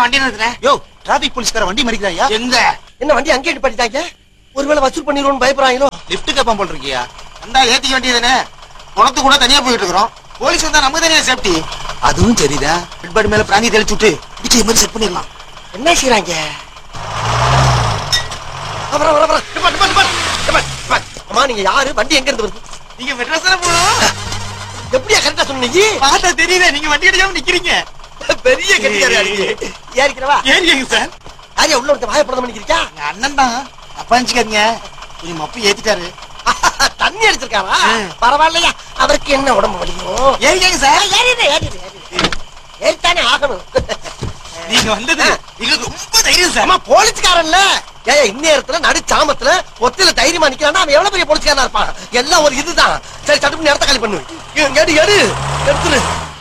வண்டி நிறுத்துறேன் யோ டிராபிக் போலீஸ்கார வண்டி மறிக்கிறாயா எங்க என்ன வண்டி அங்கே நிப்பாட்டிட்டாங்க ஒருவேளை வசூல் பண்ணிடுவோம்னு பயப்படுறாங்களோ லிஃப்ட் கேப்பான் போல் இருக்கியா வந்தா ஏத்திக்க வேண்டியதுதானே குளத்து கூட தனியா போயிட்டு இருக்கிறோம் போலீஸ் வந்தா நமக்கு தனியா சேஃப்டி அதுவும் சரிதான் ஹெட்பாடி மேல பிராந்தி தெளிச்சு விட்டு பிடிச்ச மாதிரி செட் பண்ணிடலாம் என்ன செய்யறாங்க அப்புறம் அப்புறம் அப்புறம் நிப்பாட்டு, நிப்பாட்டு, நிப்பாட்டு, நிப்பாட்டு, நிப்பாட்டு. அம்மா நீங்க யாரு வண்டி எங்க இருந்து வருது நீங்க மெட்ராஸ் தானே போகணும் எப்படியா கரெக்டா சொன்னீங்க பார்த்தா தெரியல நீங்க வண்டி அடிக்காம நிக்கிறீங்க பெரிய கட்டிக்காரியா நீங்க ஏறிக்கிறவா ஏறிங்க சார் யாரையா உள்ள ஒருத்தன் வாயப்படம் பண்ணிக்கிறியா எங்க அண்ணன் தான் அப்பா நினைச்சுக்காதீங்க கொஞ்சம் மப்பு ஏத்திட்டாரு தண்ணி அடிச்சிருக்காரா ம். பரவாயில்லையா அவருக்கு என்ன உடம்பு வலிக்கும் ஏறிங்க சார் ஏறிடு ஏறிடு ஏறிடு ஏறித்தானே ஆகணும் நீங்க வந்தது எங்களுக்கு ரொம்ப தைரியம் சார் அம்மா போலீஸ்காரன்ல ஏய் இந்நேரத்துல நடு சாமத்துல ஒத்தில தைரியமா நிக்கிறானா அவன் எவ்வளவு பெரிய போலீஸ்காரனா இருப்பான் எல்லாம் ஒரு இதுதான் சரி சட்டுப்பு நேரத்தை காலி பண்ணு எடு எடு எடுத்துரு